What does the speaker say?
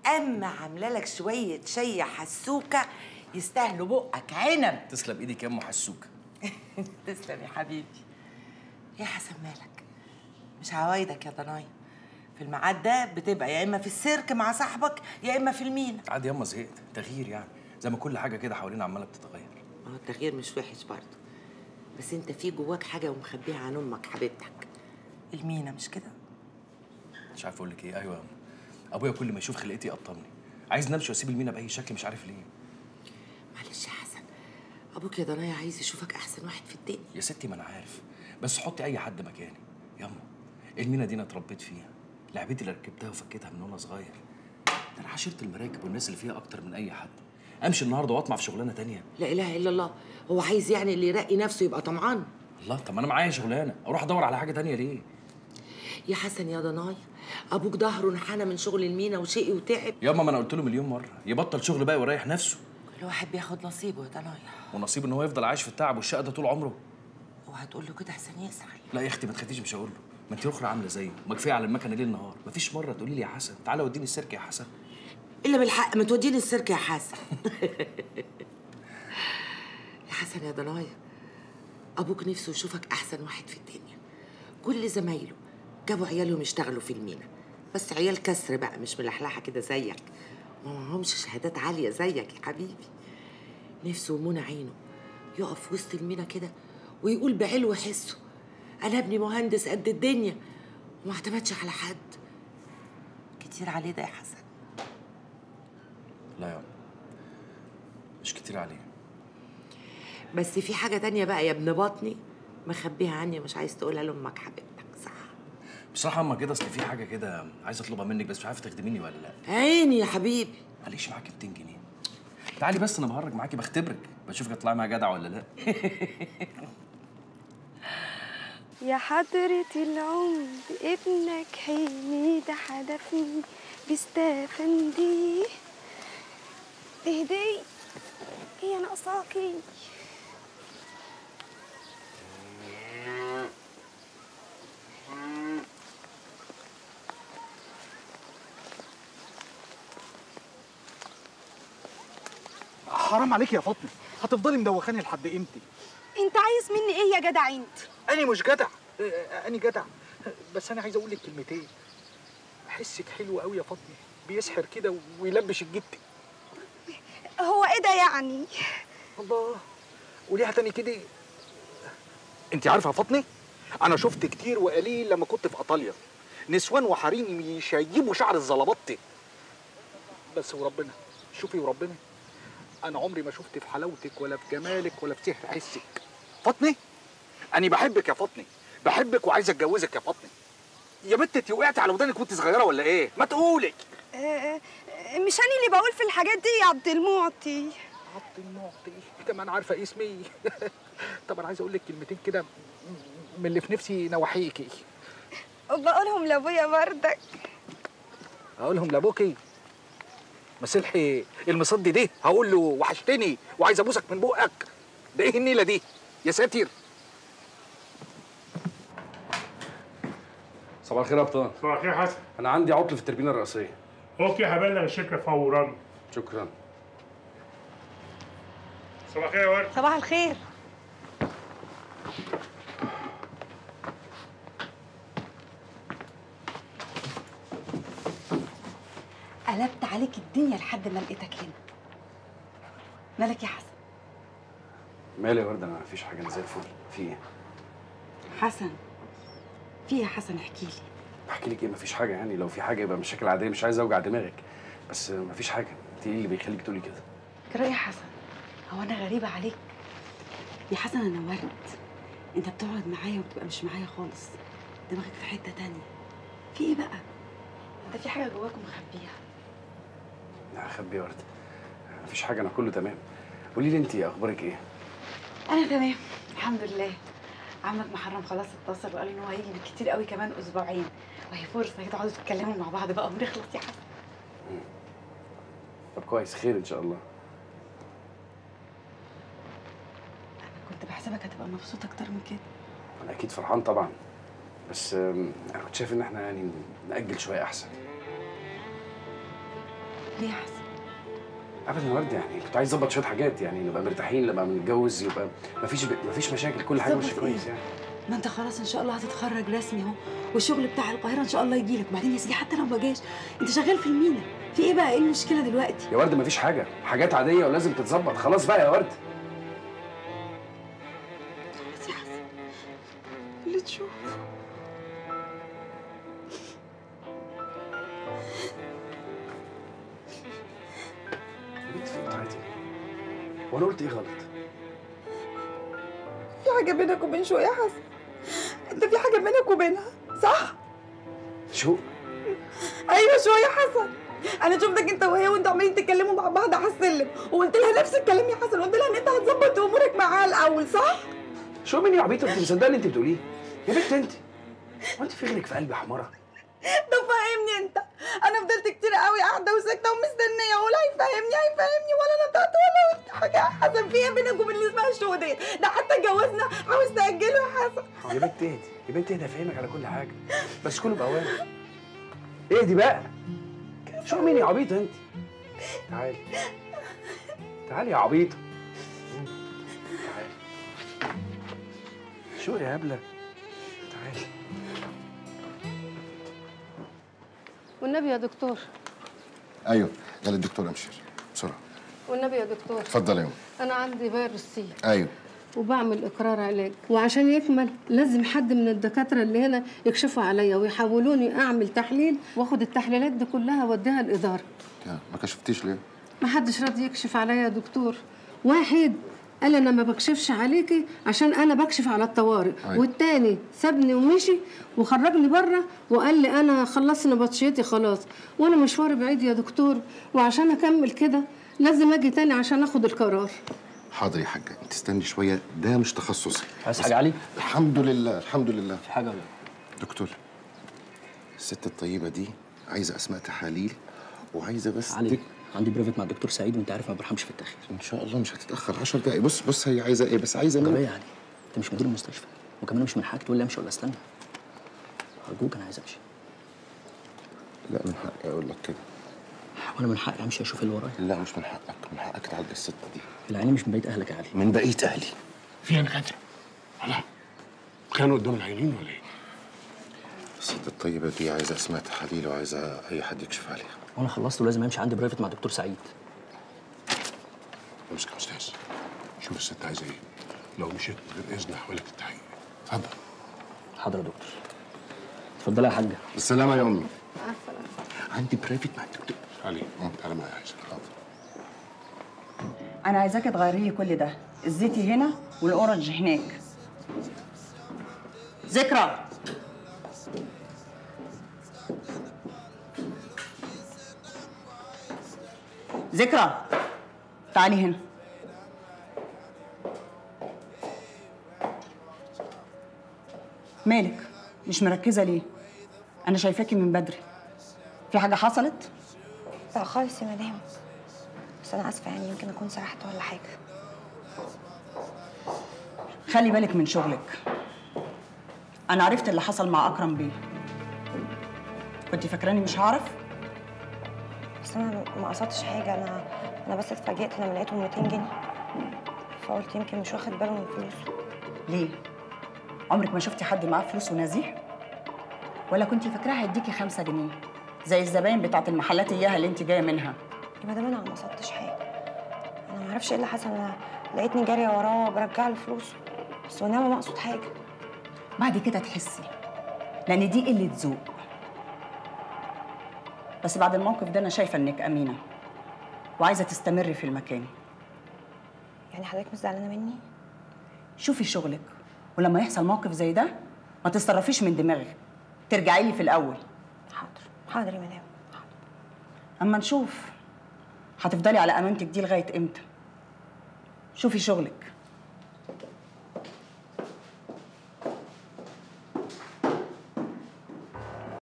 اما عامله لك شويه شي حسوكه يستاهلوا بقك عنب تسلم ايدك يا ام حسوكه تسلم يا حبيبي يا حسن مالك مش عوايدك يا ضنايا في الميعاد ده بتبقى يا اما في السيرك مع صاحبك يا اما في المينا عادي ياما زهقت تغيير يعني زي ما كل حاجه كده حوالينا عماله بتتغير ما هو التغيير مش وحش برضه بس انت في جواك حاجه ومخبيها عن امك حبيبتك المينا مش كده مش عارف اقول لك ايه ايوه يا أم. ابويا كل ما يشوف خلقتي يقطمني عايز نمشي واسيب المينا باي شكل مش عارف ليه معلش يا حسن ابوك يا ضنايا عايز يشوفك احسن واحد في الدنيا يا ستي ما انا عارف بس حطي اي حد مكاني ياما المينا دي انا اتربيت فيها لعبتي اللي ركبتها وفكيتها من وانا صغير ده انا عاشرت المراكب والناس اللي فيها اكتر من اي حد امشي النهارده واطمع في شغلانه تانية لا اله الا الله هو عايز يعني اللي يرقي نفسه يبقى طمعان الله طب ما انا معايا شغلانه اروح ادور على حاجه تانية ليه يا حسن يا ضنايا ابوك ظهره انحنى من شغل المينا وشقي وتعب ياما ما انا قلت له مليون مره يبطل شغل بقى ويريح نفسه كل واحد بياخد نصيبه يا ضنايا ونصيب ان هو يفضل عايش في التعب والشقه ده طول عمره وهتقول له كده احسن يزعل لا يا اختي ما تخافيش مش هقول له ما انت اخرى عامله زيه ما كفايه على المكنه ليل نهار مفيش مره تقولي لي يا حسن تعالى وديني السيرك يا حسن الا بالحق ما توديني السيرك يا حسن يا حسن يا ضنايا ابوك نفسه يشوفك احسن واحد في الدنيا كل زمايله جابوا عيالهم يشتغلوا في المينا بس عيال كسر بقى مش ملحلحه كده زيك ما معهمش شهادات عاليه زيك يا حبيبي نفسه ومنى عينه يقف وسط المينا كده ويقول بعلو حسه انا ابني مهندس قد الدنيا وما اعتمدش على حد كتير عليه ده يا حسن لا يا مش كتير عليه بس في حاجة تانية بقى يا ابن بطني مخبيها عني ومش عايز تقولها لأمك حبيبتك صح بصراحه اما كده اصل في حاجه كده عايز اطلبها منك بس مش عارف تخدميني ولا لا عيني يا حبيبي معلش معاكي 200 جنيه تعالي بس انا بهرج معاكي بختبرك بشوفك هتطلعي معايا جدع ولا لا يا حضرة العمر ابنك حميد حدفني بستافندي اهدي هي ناقصاكي حرام عليك يا فاطمه هتفضلي مدوخاني لحد امتى انت عايز مني ايه يا جدع انت انا مش جدع انا جدع بس انا عايز اقول لك كلمتين حسك حلو قوي يا فاطمه بيسحر كده ويلبش الجد هو ايه ده يعني الله وليها تاني كده انت عارفه يا فاطمه انا شفت كتير وقليل لما كنت في ايطاليا نسوان وحريم يشيبوا شعر الزلبطه بس وربنا شوفي وربنا انا عمري ما شفت في حلاوتك ولا في جمالك ولا في سحر حسك فاطمه انا بحبك يا فاطمه بحبك وعايز اتجوزك يا فاطمه يا بنت انت وقعتي على ودانك وانت صغيره ولا ايه ما تقولي آه، آه، مش انا اللي بقول في الحاجات دي يا عبد المعطي عبد المعطي كمان عارفه اسمي طب انا عايز اقول لك كلمتين كده من اللي في نفسي نواحيكي وبقولهم لابويا بردك اقولهم لابوكي مسلحي المصدي دي هقول له وحشتني وعايز ابوسك من بقك ده ايه النيله دي يا ساتر صباح الخير يا ابطال صباح الخير يا حسن انا عندي عطل في التربينه الرئيسيه اوكي هبلغ الشركه فورا شكرا صباح الخير يا ورد صباح الخير قلبت عليك الدنيا لحد ما لقيتك هنا مالك يا حسن مالي يا ورده انا مفيش حاجه انا زي الفل في ايه حسن في إيه يا حسن احكي لي احكي لك ايه مفيش حاجه يعني لو في حاجه يبقى مشاكل عاديه مش عايز اوجع دماغك بس مفيش حاجه انت ايه اللي بيخليك تقولي كده جرى يا حسن هو انا غريبه عليك يا حسن انا ورد انت بتقعد معايا وبتبقى مش معايا خالص دماغك في حته تانية في ايه بقى انت في حاجه جواك مخبيها لا اخبي يا ورده مفيش حاجه انا كله تمام قولي لي انت اخبارك ايه انا تمام الحمد لله عمك محرم خلاص اتصل وقال ان هو هيجي بالكتير قوي كمان اسبوعين وهي فرصه كده تقعدوا تتكلموا مع بعض بقى ونخلص يا حسن طب كويس خير ان شاء الله كنت بحسبك هتبقى مبسوط اكتر من كده انا اكيد فرحان طبعا بس أم، انا كنت شايف ان احنا يعني ناجل شويه احسن ليه يا حسن ابدا يا ورد يعني كنت عايز اظبط شويه حاجات يعني نبقى مرتاحين لما نتجوز يبقى مفيش مفيش مشاكل كل حاجه ماشيه ظبط كويس إيه؟ يعني ما انت خلاص ان شاء الله هتتخرج رسمي اهو والشغل بتاع القاهره ان شاء الله يجي لك وبعدين يا سيدي حتى لو ما جاش انت شغال في المينا في ايه بقى ايه المشكله دلوقتي يا ورد مفيش حاجه حاجات عاديه ولازم تتظبط خلاص بقى يا ورد بس يا حسن اللي تشوف يا بنت في عادي وانا قلت ايه غلط في حاجه بينك وبين شو يا حسن انت في حاجه بينك وبينها صح شو ايوه شو يا حسن انا شفتك انت وهي وانتوا عمالين تتكلموا مع بعض على السلم وقلت لها نفس الكلام يا حسن قلت لها ان انت هتظبط امورك معاها الاول صح شو مين يا عبيطه انت مصدقه اللي انت بتقوليه يا بنت انت هو انت في غيرك في قلبي حماره طب فهمني انت انا فضلت كتير قوي قاعده وساكته ومستنيه اقول هيفهمني هيفهمني ولا نطقت ولا قلت حاجه يا حسن في ايه بينك وبين اللي اسمها الشو دي ده حتى اتجوزنا عاوز تاجله يا حسن يا بنت اهدي يا بنت اهدي افهمك على كل حاجه بس كله باوامر اهدي بقى شو مين يا عبيطه انت تعالي تعالي يا عبيطه تعالي شو يا هبله تعالي والنبي يا دكتور ايوه يا للدكتور امشير بسرعه والنبي يا دكتور اتفضل يا يوم انا عندي فيروس سي ايوه وبعمل اقرار علاج وعشان يكمل لازم حد من الدكاتره اللي هنا يكشفوا عليا ويحولوني اعمل تحليل واخد التحليلات دي كلها اوديها الاداره يا ما كشفتيش ليه ما حدش راضي يكشف عليا يا دكتور واحد قال انا ما بكشفش عليكي عشان انا بكشف على الطوارئ أيوة. والتاني سابني ومشي وخرجني بره وقال لي انا خلصت نبطشيتي خلاص وانا مشواري بعيد يا دكتور وعشان اكمل كده لازم اجي تاني عشان اخد القرار حاضر يا حاجه انت استني شويه ده مش تخصصي عايز حاجه علي الحمد لله الحمد لله في حاجه ولا دكتور الست الطيبه دي عايزه اسماء تحاليل وعايزه بس علي تك... عندي بريفت مع الدكتور سعيد وانت عارف ما برحمش في التاخير ان شاء الله مش هتتاخر 10 دقايق بص بص هي عايزه ايه بس عايزه طب ايه منك يا علي انت مش مدير المستشفى وكمان مش من حقك تقول لي امشي ولا استنى ارجوك انا عايز امشي لا من حقي اقول لك كده وانا من حقي امشي اشوف اللي ورايا لا مش من حقك من حقك تعدي الست دي العيني مش من بيت اهلك يا علي من بقيه اهلي فيها دكاتره الله كانوا قدام العينين ولا ايه؟ الست الطيبه دي عايزه اسماء تحاليل وعايزه اي حد يكشف عليها وانا خلصت ولازم امشي عندي برايفت مع الدكتور سعيد امسك يا استاذ شوف الست عايزه ايه لو مشيت من غير اذن هحولك التحقيق اتفضل حاضر يا دكتور اتفضلي يا حاجه بالسلامه يا امي عندي برايفت مع الدكتور علي تعالى معايا عايزك انا عايزاكي تغيري لي كل ده الزيتي هنا والاورنج هناك ذكرى ذكرى تعالي هنا مالك مش مركزه ليه انا شايفاكي من بدري في حاجه حصلت لا خالص يا مدام بس انا اسفه يعني يمكن اكون سرحت ولا حاجه خلي بالك من شغلك انا عرفت اللي حصل مع اكرم بيه كنت فاكراني مش هعرف بس انا ما قصدتش حاجه انا انا بس اتفاجئت لما لقيتهم 200 جنيه فقلت يمكن مش واخد باله من فلوسه ليه عمرك ما شفتي حد معاه فلوس ونزيه ولا كنت فاكراه هيديكي خمسة جنيه زي الزباين بتاعت المحلات اياها اللي انت جايه منها يا مدام انا ما قصدتش حاجه انا ما اعرفش ايه اللي حصل انا لقيتني جاريه وراه برجع له فلوسه بس وانا ما اقصد حاجه بعد كده تحسي لان دي قله ذوق بس بعد الموقف ده انا شايفه انك امينه وعايزه تستمري في المكان يعني حضرتك مش زعلانه مني شوفي شغلك ولما يحصل موقف زي ده ما تتصرفيش من دماغك ترجعي لي في الاول حاضر حاضر يا مدام اما نشوف هتفضلي على امانتك دي لغايه امتى شوفي شغلك